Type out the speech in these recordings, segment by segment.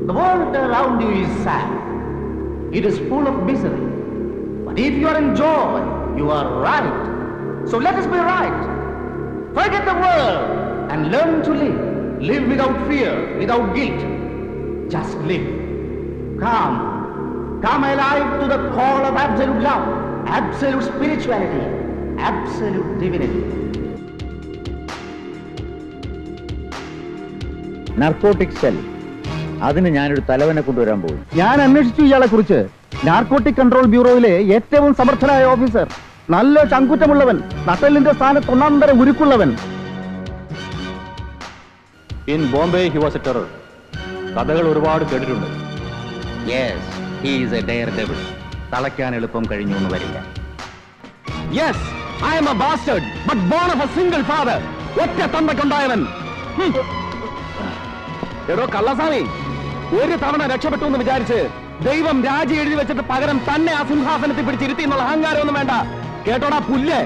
The world around you is sad. It is full of misery. But if you are in joy, you are right. So let us be right. Forget the world and learn to live. Live without fear, without guilt. Just live. Come. Come alive to the call of absolute love, absolute spirituality, absolute divinity. Narcotic cell അതിന് ഞാനൊരു തലവനെ കൊണ്ടുവരാൻ പോയി ഞാൻ അന്വേഷിച്ചു ഇയാളെ കുറിച്ച് narcotic control ബ്യൂറോയിലെ ഏറ്റവും സമർത്ഥനായ officer നല്ല ചങ്കുറ്റമുള്ളവൻ നട്ടലിന്റെ സ്ഥാനത്ത് ഒന്നാം തരം ഉരുക്കുള്ളവൻ in Bombay he was a terror കഥകൾ ഒരുപാട് കേട്ടിട്ടുണ്ട് yes he is a dare devil തളയ്ക്കാൻ എളുപ്പം കഴിഞ്ഞു എന്ന് വരില്ല yes I'm a bastard but born of a single father ഒറ്റ തന്തയ്ക്കുണ്ടായവൻ ഹും. എടോ കള്ളസ്വാമി ഒരു തവണ രക്ഷപ്പെട്ടു എന്ന് വിചാരിച്ച് ദൈവം രാജി എഴുതി വെച്ചിട്ട് പകരം തന്നെ ആ സിംഹാസനത്തിൽ പിടിച്ചിരുത്തി എന്നുള്ള അഹങ്കാരമൊന്നും വേണ്ട കേട്ടോടാ പുല്ല്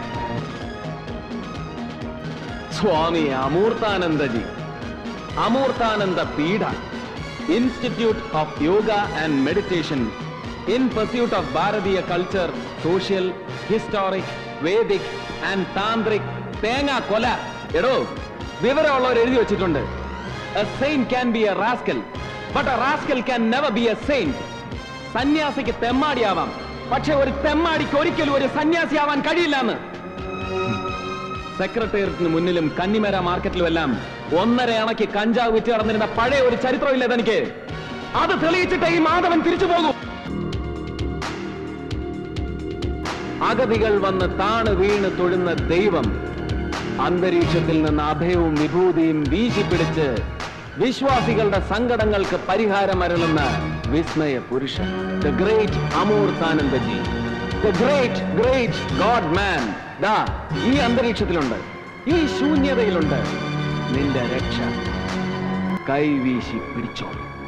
Swami Amoorthanandaji Amoorthananda Peetha institute of yoga and meditation in pursuit of Bharatiya culture social historic Vedic and tantric തേങ്ങ കൊല എടോ വിവരമുള്ളവർ എഴുതി വെച്ചിട്ടുണ്ട് a sane can be a rascal but a rascal can never be a sane സന്യാസിക്ക് തെമ്മാടിയാവാം പക്ഷെ ഒരു തെമ്മാടിക്ക് ഒരിക്കലും ഒരു സന്യാസിയാവാൻ കഴിയില്ല എന്ന് സെക്രട്ടേറിയറ്റിന് മുന്നിലും കന്നിമര മാർക്കറ്റിലും എല്ലാം ഒന്നര അണയ്ക്ക് കഞ്ചാവ് വിറ്റ് നടന്നിരുന്ന പഴയ ഒരു ചരിത്രമില്ല തനിക്ക് അത് തെളിയിച്ചിട്ട് ഈ മാധവൻ തിരിച്ചു പോകൂ അഗതികൾ വന്ന് താണ് വീണ് തൊഴുന്ന ദൈവം അന്തരീക്ഷത്തിൽ നിന്ന് അഭയവും വിഭൂതിയും വീശിപ്പിടിച്ച് വിശ്വാസികളുടെ സങ്കടങ്ങൾക്ക് പരിഹാരം അരുളുന്ന വിസ്മയ പുരുഷൻ the great Amoorthanandaji the great great god man ദാ ഈ അന്തരീക്ഷത്തിലുണ്ട് ഈ ശൂന്യതയിലുണ്ട് നിന്റെ രക്ഷ കൈവീശി പിടിച്ചോളൂ